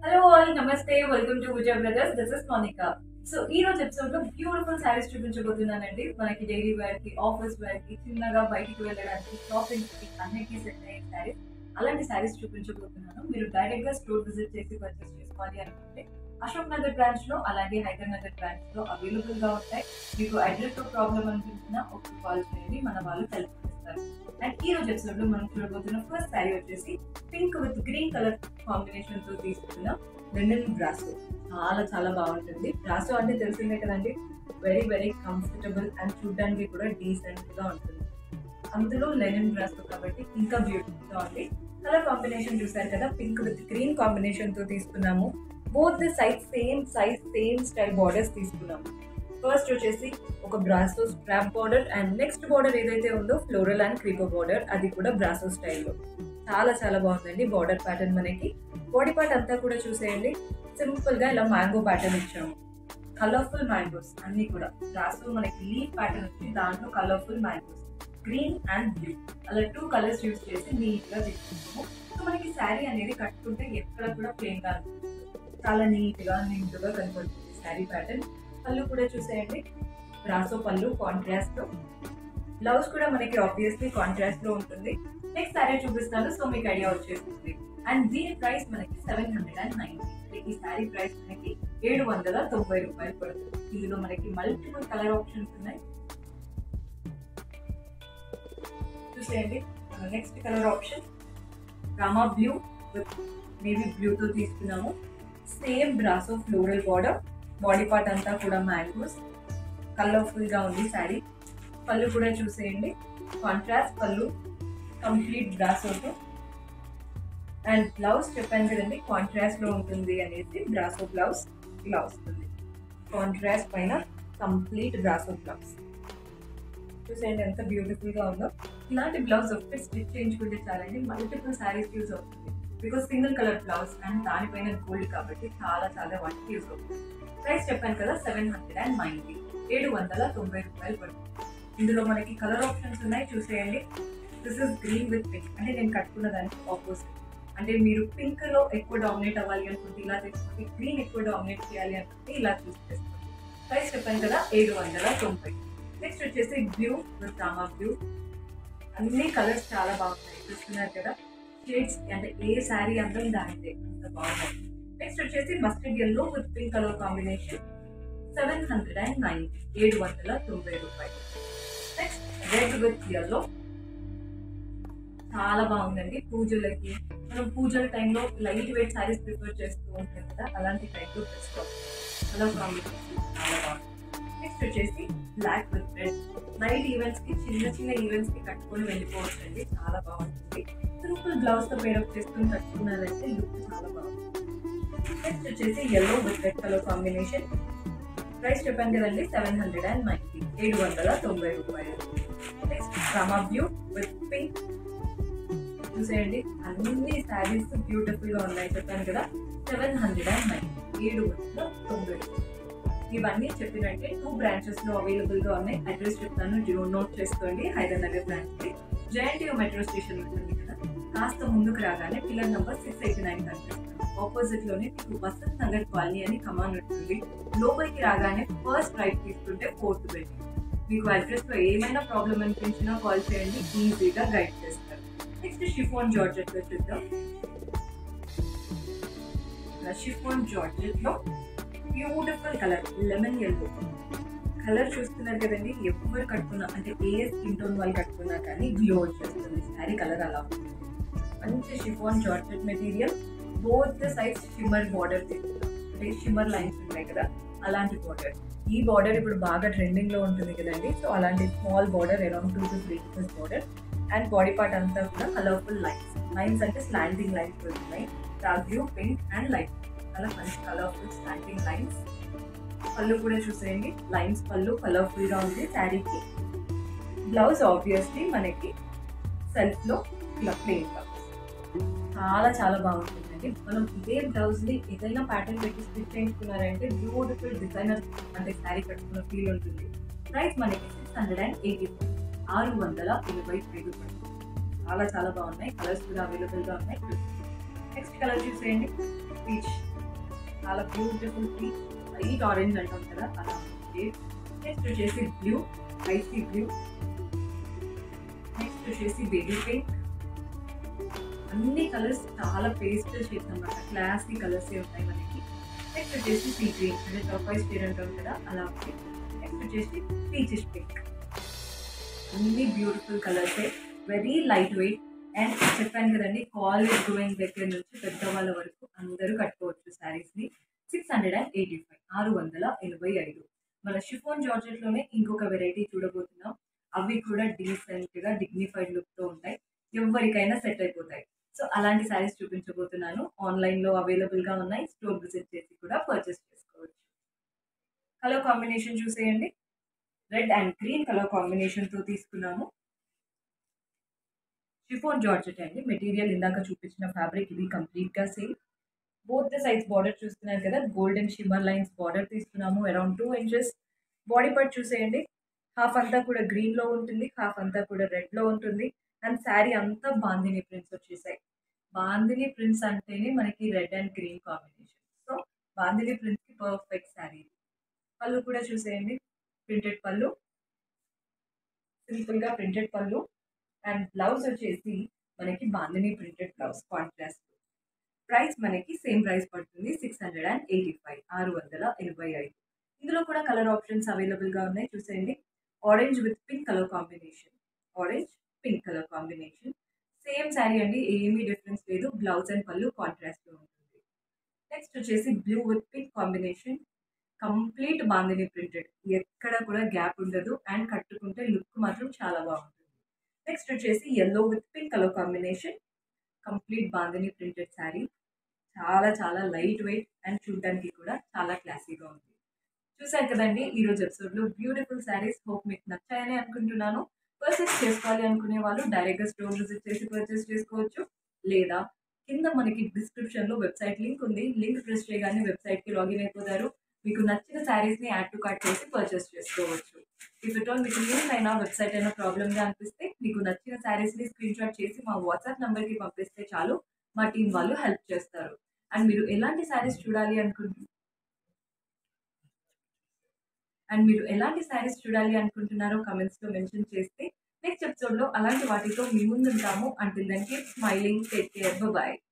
hello all నమస్తే welcome to Vijay brothers this is Monika so ఈ రోజు ఎపిసోడ్ లో బ్యూటిఫుల్ శారీస్ చూపించబోతున్నానండి మనకి డైలీ వేర్ కి ఆఫీస్ వేర్ కి చిన్నగా బయటికి వెళ్ళడానికి షాపింగ్ కి అన్నిటికీ సెట్ అయ్యే శారీస్ అలాంటి శారీస్ చూపించబోతున్నాను మీరు డైరెక్ట్ గా స్టోర్ విజిట్ చేసి పర్చేస్ చేసుకోవాలి అనుకుంటే అశోక్ నగర్ బ్రాంచ్ లో అలాగే హైదర్ నగర్ బ్రాంచ్ లో అవైలబుల్ గా ఉంటాయి మీకు అడ్రస్ తో ప్రాబ్లం అనిపించినా ఒక కాల్ చేయండి మన వాళ్ళు హెల్ప్ చేస్తారు అండ్ ఈ రోజు ఎపిసోడ్ లో మనం చూడబోతున్న ఫస్ట్ శారీ వచ్చేసి pink with green colour combination తో తీసుకున్న లెనిన్ బ్రాసో చాలా చాలా బాగుంటుంది బ్రాసో అంటే తెలిసిందే కదండి వెరీ వెరీ కంఫర్టబుల్ అండ్ చూడడానికి కూడా డీసెంట్ గా ఉంటుంది అందులో లెనిన్ బ్రాసో కాబట్టి ఇంకా బ్యూటిఫుల్ గా ఉంది కలర్ కాంబినేషన్ చూసారు కదా పింక్ విత్ గ్రీన్ కాంబినేషన్ తో తీసుకున్నాము both the size same size same style borders తీసుకున్నాము ఫస్ట్ వచ్చేసి ఒక బ్రాసో strap border and next border ఏదైతే ఉందో ఫ్లోరల్ అండ్ క్రీపర్ బార్డర్ అది కూడా బ్రాసో స్టైల్లో చాలా చాలా బాగుందండి బార్డర్ ప్యాటర్న్ మనకి బాడీ పార్ట్ అంతా కూడా చూసేయండి సింపుల్ గా ఇలా మ్యాంగో ప్యాటర్న్ ఇచ్చాము కలర్ఫుల్ మ్యాంగోస్ అన్ని కూడా బ్రాసో మనకి లీఫ్ ప్యాటర్న్ వచ్చి దాంట్లో colourful mangoes green and blue అలా టూ కలర్స్ యూస్ చేసి నీట్ గా తీసుకున్నాము సో మనకి శారీ అనేది కట్టుకుంటే ఎక్కడ కూడా ప్లెయిన్ గా అనిపిస్తుంది చాలా నీట్ గా నీట్ గా కనపడుతుంది శారీ ప్యాటర్న్ పళ్ళు కూడా చూసేయండి బ్రాసో పళ్ళు కాంట్రాస్ట్ లో బ్లౌజ్ కూడా మనకి ఆబ్వియస్లీ కాంట్రాస్ట్ లో ఉంటుంది నెక్స్ట్ శారీ చూపిస్తాను సో మీకు ఐడియా వచ్చేస్తుంది అండ్ దీని ప్రైస్ మనకి సెవెన్ హండ్రెడ్ అండ్ నైన్టీ ఈ శారీ ప్రైస్ మనకి ఏడు వందల తొంభై రూపాయలు పడుతుంది ఇందులో మనకి మల్టిపుల్ కలర్ ఆప్షన్స్ ఉన్నాయి చూసేయండి next colour option Rama blue with navy బ్లూతో తీసుకున్నాము సేమ్ బ్రాసో ఫ్లోరల్ బార్డర్ బాడీ పార్ట్ అంతా కూడా మ్యాంగోస్ కలర్ఫుల్ గా ఉంది శారీ పళ్ళు కూడా చూసేయండి కాంట్రాస్ట్ పళ్ళు కంప్లీట్ బ్రాసోతో అండ్ బ్లౌజ్ చెప్పాను కదండి కాంట్రాస్ట్ లో ఉంటుంది అనేసి బ్రాసో బ్లౌజ్ ఇలా వస్తుంది కాంట్రాస్ట్ పైన కంప్లీట్ బ్రాసో బ్లౌజ్ చూసేయండి ఎంత బ్యూటిఫుల్ గా ఉందో ఇలాంటి బ్లౌజ్ ఒకటి స్టిచ్ చేయించుకుంటే చాలండి మల్టిపుల్ శారీస్ యూజ్ అవుతుంది because single colour blouse and దానిపైన గోల్డ్ కాబట్టి చాలా చాలా వాటికి యూజ్ అవుతుంది ప్రైస్ చెప్పాను కదా సెవెన్ హండ్రెడ్ అండ్ నైన్టీ ఏడు వందల తొంభై రూపాయలు పడుతుంది ఇందులో మనకి కలర్ ఆప్షన్స్ ఉన్నాయి చూసేయండి this is green with pink అంటే నేను కట్టుకున్న దానికి ఆపోజిట్ అంటే మీరు పింక్ లో ఎక్కువ డామినేట్ అవ్వాలి అనుకుంటే ఇలా తెచ్చుకుంటే గ్రీన్ ఎక్కువ డామినేట్ చేయాలి అనుకుంటే ఇలా చూస్ చేసుకోండి ప్రైస్ చెప్పాను కదా ఏడు వందల తొంభై నెక్స్ట్ వచ్చేసి బ్లూ విత్ రామా బ్లూ అన్ని కలర్స్ చాలా బాగున్నాయి చూస్తున్నారు కదా షేడ్స్ అంటే ఏ శారీ అందం దానిదే అంత బాగున్నాయి నెక్స్ట్ వచ్చేసి mustard yellow with pink colour combination seven hundred and nine ఏడు వందల తొంభై రూపాయలు నెక్స్ట్ రెడ్ విత్ ఎల్లో చాలా బాగుందండి పూజలకి మనం పూజల టైంలో లైట్ వెయిట్ శారీస్ ప్రిఫర్ చేస్తూ ఉంటాం కదా అలాంటి టైంలో బెస్ట్ కలర్ కాంబినేషన్ చాలా బాగుంది నెక్స్ట్ వచ్చేసి black with red night events కి చిన్న చిన్న ఈవెంట్స్ కి కట్టుకొని వెళ్ళిపోవచ్చు అండి చాలా బాగుంటుంది సింపుల్ బ్లౌజ్ తో పేరప్ చేసుకుని కట్టుకున్నారంటే లుక్ చాలా బాగుంది నెక్స్ట్ వచ్చేసి yellow with red colour combination price చెప్పాను కదండి సెవెన్ హండ్రెడ్ అండ్ నైన్టీ ఏడు వందల తొంభై రూపాయలు next Rama blue with pink చూసేయండి అన్ని శారీస్ బ్యూటిఫుల్ గా ఉన్నాయి చెప్పాను కదా సెవెన్ హండ్రెడ్ అండ్ నైన్ ఏడు వందల తొంభై రూపాయలు ఇవన్నీ చెప్పినట్టే టూ బ్రాంచెస్ లో అవైలబుల్ గా ఉన్నాయి అడ్రస్ చెప్తాను జీరో నోట్ చేసుకోండి హైదరాబాద్ బ్రాంచ్ కి జేఎన్టీయూ మెట్రో స్టేషన్ ఉంటుంది కదా కాస్త ముందుకు రాగానే pillar number six eighty nine కనిపిస్తుంది ఆపోజిట్ లోనే మీకు వసంత్ నగర్ కాలనీ అని కమాన్ ఉంటుంది లోపలికి రాగానే ఫస్ట్ రైట్ తీసుకుంటే ఫోర్త్ బిల్డింగ్ మీకు అడ్రస్ లో ఏమైనా ప్రాబ్లం అనిపించినా కాల్ చేయండి ఈజీగా గైడ్ చేస్తారు నెక్స్ట్ షిఫోన్ జార్జెట్ లో చూద్దాం షిఫోన్ జార్జెట్ లో beautiful colour lemon yellow colour చూస్తున్నారు కదండి ఎవరు కట్టుకున్నా అంటే ఏ స్కిన్ టోన్ వాళ్ళు కట్టుకున్నా కానీ గ్లో వచ్చేస్తుంది శారీ కలర్ అలా ఉంటుంది మంచి chiffon georgette material both the sides shimmer border తీసుకున్నాం అంటే షిమ్మర్ లైన్స్ ఉంటాయి కదా అలాంటి బార్డర్ ఈ బార్డర్ ఇప్పుడు బాగా ట్రెండింగ్ లో ఉంటుంది కదండి సో అలాంటి small border around two to three inches border and body part అంతా కూడా కలర్ఫుల్ లైన్స్ లైన్స్ అంటే స్లాంటింగ్ లైన్స్ ఉన్నాయి dark blue pink and light అలా మంచి కలర్ఫుల్ స్లాంటింగ్ లైన్స్ పళ్ళు కూడా చూసేయండి లైన్స్ పళ్ళు కలర్ఫుల్ గా ఉంది శారీకి బ్లౌజ్ ఆబ్వియస్లీ మనకి సెల్ఫ్ లో ఇలా ప్లెయిన్ బ్లౌజ్ చాలా చాలా బాగుంటుందండి మనం ఇదే బ్లౌజ్ ని ఏదైనా ప్యాటర్న్ పెట్టి స్టిచ్ చేయించుకున్నారంటే బ్యూటిఫుల్ డిజైనర్ అంటే శారీ కట్టుకున్న ఫీల్ ఉంటుంది ప్రైస్ మనకి సిక్స్ హండ్రెడ్ అండ్ ఎయిటీ ఆరు వందల ఇరవై ఐదు చాలా చాలా బాగున్నాయి కలర్స్ కూడా అవైలబుల్ గా ఉన్నాయి నెక్స్ట్ కలర్ చూసేయండి పీచ్ చాలా బ్యూటిఫుల్ లైట్ ఆరెంజ్ అంటాం కదా అలా నెక్స్ట్ వచ్చేసి బ్లూ ఐసీ బ్లూ నెక్స్ట్ వచ్చేసి బేబీ పింక్ అన్ని కలర్స్ చాలా పేస్ట్ షేడ్స్ అనమాట క్లాసీ కలర్స్ ఉంటాయి మనకి నెక్స్ట్ వచ్చేసి సీ గ్రీన్ అంటే టర్కాయిస్ షేడ్ అంటాం కదా అలా ఉంది నెక్స్ట్ వచ్చేసి పీచెస్ పింక్ అన్ని బ్యూటిఫుల్ కలర్సే వెరీ లైట్ వెయిట్ అండ్ చెప్పాను కదండి కాలేజ్ గోయింగ్ దగ్గర నుంచి పెద్దవాళ్ళ వరకు అందరూ కట్టుకోవచ్చు శారీస్ని six hundred and eighty five ఆరు వందల ఎనభై ఐదు మన షిఫోన్ జార్జెట్లోనే ఇంకొక వెరైటీ చూడబోతున్నాం అవి కూడా డీసెంట్గా డిగ్నిఫైడ్ లుక్తో ఉంటాయి ఎవరికైనా సెట్ అయిపోతాయి సో అలాంటి శారీస్ చూపించబోతున్నాను ఆన్లైన్లో అవైలబుల్గా ఉన్నాయి స్టోర్ విజిట్ చేసి కూడా పర్చేస్ చేసుకోవచ్చు కలర్ కాంబినేషన్ చూసేయండి రెడ్ అండ్ గ్రీన్ కలర్ కాంబినేషన్తో తీసుకున్నాము షిఫోన్ జార్జెట్ అండి మెటీరియల్ ఇందాక చూపించిన ఫ్యాబ్రిక్ ఇది కంప్లీట్గా same both the size border చూస్తున్నారు కదా గోల్డెన్ షిమ్మర్ లైన్స్ బార్డర్ తీసుకున్నాము around two inches body part చూసేయండి హాఫ్ అంతా కూడా గ్రీన్లో ఉంటుంది హాఫ్ అంతా కూడా రెడ్లో ఉంటుంది అండ్ శారీ అంతా బాందిని ప్రింట్స్ వచ్చేసాయి బాందిని ప్రింట్స్ అంటేనే మనకి red and green combination so bandhani ప్రింట్స్కి పర్ఫెక్ట్ శారీ పళ్ళు కూడా చూసేయండి ప్రింటెడ్ పళ్ళు సింపుల్గా ప్రింటెడ్ పళ్ళు అండ్ బ్లౌజ్ వచ్చేసి మనకి bandhani printed blouse contrast price మనకి సేమ్ ప్రైస్ పడుతుంది six hundred and eighty five ఆరు వందల ఎనభై ఐదు ఇందులో కూడా కలర్ ఆప్షన్స్ అవైలబుల్గా ఉన్నాయి చూసేయండి orange with pink colour combination orange pink colour combination same sari అండి ఏమీ డిఫరెన్స్ లేదు బ్లౌజ్ అండ్ పళ్ళు కాంట్రాస్ట్లో ఉంటుంది నెక్స్ట్ వచ్చేసి blue with pink combination complete bandhani printed ఎక్కడ కూడా గ్యాప్ ఉండదు అండ్ కట్టుకుంటే లుక్ మాత్రం చాలా బాగుంటుంది నెక్స్ట్ వచ్చేసి yellow with pink colour combination complete bandhani printed sari చాలా చాలా లైట్ వెయిట్ అండ్ చూడడానికి కూడా చాలా క్లాసీగా ఉంది చూసారు కదండి ఈ రోజు ఎపిసోడ్లో బ్యూటిఫుల్ శారీస్ హోప్ మీకు నచ్చాయని అనుకుంటున్నాను పర్చేస్ చేసుకోవాలి అనుకునే వాళ్ళు డైరెక్ట్గా స్టోర్ విజిట్ చేసి పర్చేస్ చేసుకోవచ్చు లేదా కింద మనకి డిస్క్రిప్షన్లో వెబ్సైట్ లింక్ ఉంది లింక్ ప్రెస్ చేయగానే వెబ్సైట్కి లాగిన్ అయిపోతారు మీకు నచ్చిన శారీస్ని యాడ్ టు కార్ట్ చేసి పర్చేస్ చేసుకోవచ్చు ఇఫ్ ఇట్ ఆల్ మీకు లింక్ అయినా వెబ్సైట్ అయినా ప్రాబ్లమ్గా అనిపిస్తే మీకు నచ్చిన శారీస్ని స్క్రీన్ షాట్ చేసి మా వాట్సాప్ నెంబర్కి పంపిస్తే చాలు మా టీం వాళ్ళు హెల్ప్ చేస్తారు అండ్ మీరు ఎలాంటి శారీస్ చూడాలి అనుకుంటున్నారు అండ్ మీరు ఎలాంటి శారీస్ చూడాలి అనుకుంటున్నారో కమెంట్స్లో మెన్షన్ చేస్తే నెక్స్ట్ ఎపిసోడ్లో అలాంటి వాటితో మీ ముందు ఉంటాము until then keep smiling take care bye